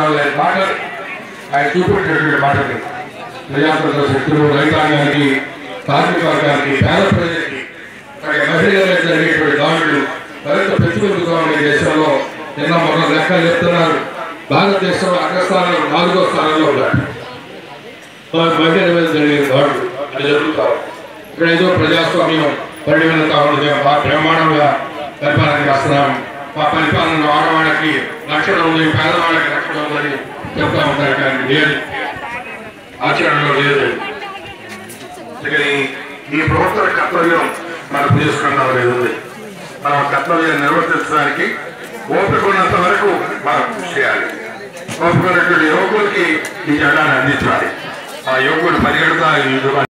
సంవత్సరాల మాటలు ఆయన చూపెట్టినటువంటి మాటలు ప్రజాప్రభుత్వ శక్తులు రైతాంగానికి కార్మిక వర్గానికి పేద ప్రజలకి మరి మహిళలకు జరిగేటువంటి దాడులు మరింత పెంచుకుంటుగా ఉన్న ఈ దేశంలో నిన్న మొన్న లెక్కలు చెప్తున్నారు భారతదేశంలో అగ్రస్థానంలో నాలుగో స్థానంలో ఉన్నారు మరి మహిళల మీద జరిగే దాడులు అది జరుగుతారు ఇక్కడ ఏదో ప్రజాస్వామ్యం పరిణమిత ఉన్నది మా బ్రహ్మాండంగా పరిపాలన చేస్తున్నాం మా పరిపాలనలో ఆడవాళ్ళకి రక్షణ ఉంది పేదవాళ్ళకి రక్షణ ఉందని చెప్తా ఉంటారు కానీ లేదు ఆచరణలో లేదు అందుకని ఈ ప్రభుత్వ కర్తవ్యం మనకు తీసుకున్నాం లేదు మనం ఆ కర్తవ్యాన్ని నిర్వర్తించడానికి ఓపిక ఉన్నంత వరకు మనం కృషి చేయాలి ఓపిక ఉన్నటువంటి యువకులకి ఈ జెండాను అందించాలి ఆ యువకుడు పరిగెడతా ఈ